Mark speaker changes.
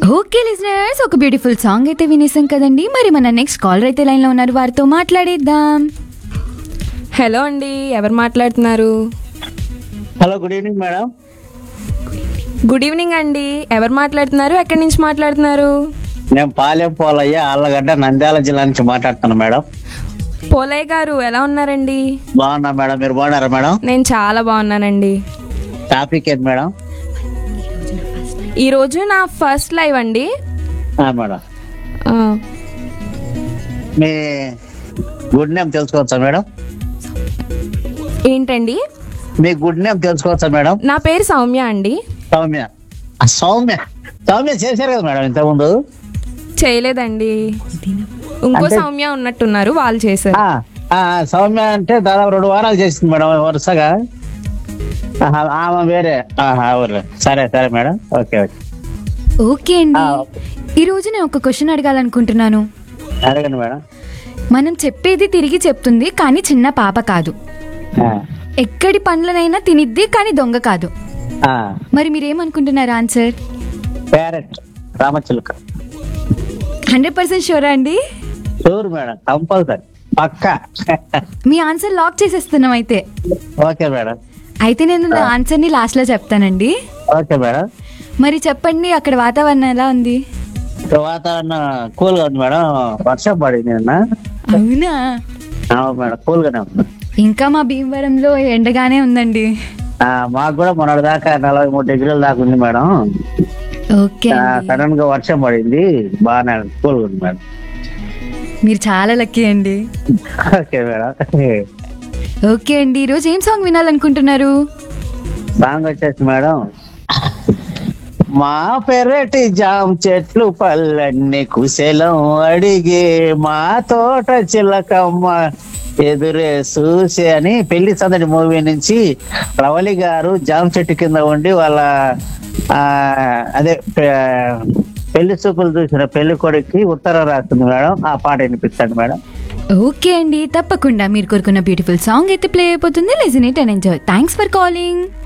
Speaker 1: Okay listeners ఒక beautiful song అయితే వినేసాం కదండి మరి మన నెక్స్ట్ కాలర్ అయితే లైన్ లో ఉన్నారు వారితో మాట్లాడేద్దాం
Speaker 2: హలో అండి ఎవరు మాట్లాడుతున్నారు
Speaker 3: hello good evening madam
Speaker 2: good evening అండి ఎవరు మాట్లాడుతున్నారు ఎక్కడి నుంచి మాట్లాడుతున్నారు
Speaker 3: నేను పాలెం పోలయ్య ఆళ్ళగడ్డ నంద్యాల జిల్లా నుంచి మాట్లాడుతున్నాను మేడం
Speaker 2: పోలయ్య గారు ఎలా ఉన్నారండి
Speaker 3: బాగున్నా మేడం మీరు బాగున్నారా మేడం
Speaker 2: నేను చాలా బాగున్నానండి
Speaker 3: టాపిక్ ఏంటి మేడం
Speaker 2: ఈరోజు నా ఫస్ట్ లైవ్ అండి
Speaker 3: ఆ, మేడం
Speaker 2: ఆ,
Speaker 3: మీ గుడ్ నేమ్ తెలుసుకోవచ్చా మేడం
Speaker 2: ఏంటండి
Speaker 3: మీ గుడ్ నేమ్ తెలుసుకోవచ్చా మేడం
Speaker 2: నా పేరు సౌమ్య అండి
Speaker 3: సౌమ్య ఆ, సౌమ్య సౌమ్య చేశారు కదా మేడం ఇంతకుముందు
Speaker 2: చేయలేదండి ఇంకో
Speaker 3: అంటే-
Speaker 2: సౌమ్య ఉన్నట్టున్నారు వాళ్ళు చేశారు
Speaker 3: ఆ, ఆ, సౌమ్య అంటే దాదాపు రెండు వారాలు చేసింది మేడం వరుసగా ఆహా, ఆమె వేరే ఆహా, ఊర్లో. సరే సరే మేడం ఓకే ఓకే
Speaker 1: ఓకే అండి
Speaker 3: ఆ.
Speaker 1: ఈ రోజు నేను ఒక క్వశ్చన్ అడగాలనుకుంటున్నాను
Speaker 3: అడగండి మేడం
Speaker 1: మనం చెప్పేది తిరిగి చెప్తుంది కానీ చిన్న పాప కాదు
Speaker 3: ఆ,
Speaker 1: ఎక్కడి పండ్లనైనా తినిద్ది కానీ దొంగ కాదు
Speaker 3: ఆ.
Speaker 1: మరి మీరేమనుకుంటున్నారు ఆన్సర్
Speaker 3: ప్యారెట్ రామచిలుక
Speaker 1: హండ్రెడ్ పర్సెంట్ షూరా అండి
Speaker 3: షూర్ మేడం కంపల్సరీ పక్కా
Speaker 1: మీ ఆన్సర్ లాక్ చేసేస్తున్నాం అయితే
Speaker 3: ఓకే మేడం
Speaker 1: అయితే నేను నా ఆన్సర్ ని లాస్ట్ లో చెప్తానండి
Speaker 3: ఓకే మేడం
Speaker 1: మరి చెప్పండి అక్కడ వాతావరణం ఎలా ఉంది
Speaker 3: ఇప్పుడు వాతావరణం కూల్ గా ఉంది మేడం వర్షం పడింది నిన్న
Speaker 1: అవునా
Speaker 3: అవును మేడం కూల్ గానే ఉంది
Speaker 1: ఇంకా మా భీమవరంలో ఎండగానే ఉందండి
Speaker 3: ఆ, మాకు కూడా మొన్నటి దాకా నలభై మూడు డిగ్రీల దాకా ఉంది మేడం
Speaker 1: ఓకే అండి.
Speaker 3: సడన్ గా వర్షం పడింది బాగానే కూల్ గా ఉంది మేడం
Speaker 1: మీరు చాలా లక్కీ అండి
Speaker 3: ఓకే మేడం
Speaker 1: ఓకే అండి ఈరోజు ఏం సాంగ్ వినాలనుకుంటున్నారు
Speaker 3: సాంగ్ వచ్చేసి మేడం మా పెరటి జామ్ చెట్లు పళ్ళన్ని కుశలం అడిగే మా తోట చిలకమ్మ ఎదురే చూసి అని పెళ్లి సందడి మూవీ నుంచి రవలి గారు జామ్ చెట్టు కింద ఉండి వాళ్ళ ఆ అదే పె- పెళ్లి చూపులు చూసిన పెళ్లి కొడుక్కి ఉత్తరం రాస్తుంది మేడం ఆ పాట వినిపిస్తాను మేడం
Speaker 1: ఓకే అండి తప్పకుండా మీరు కోరుకున్న బ్యూటిఫుల్ సాంగ్ అయితే ప్లే అయిపోతుంది listen it and enjoy thanks for calling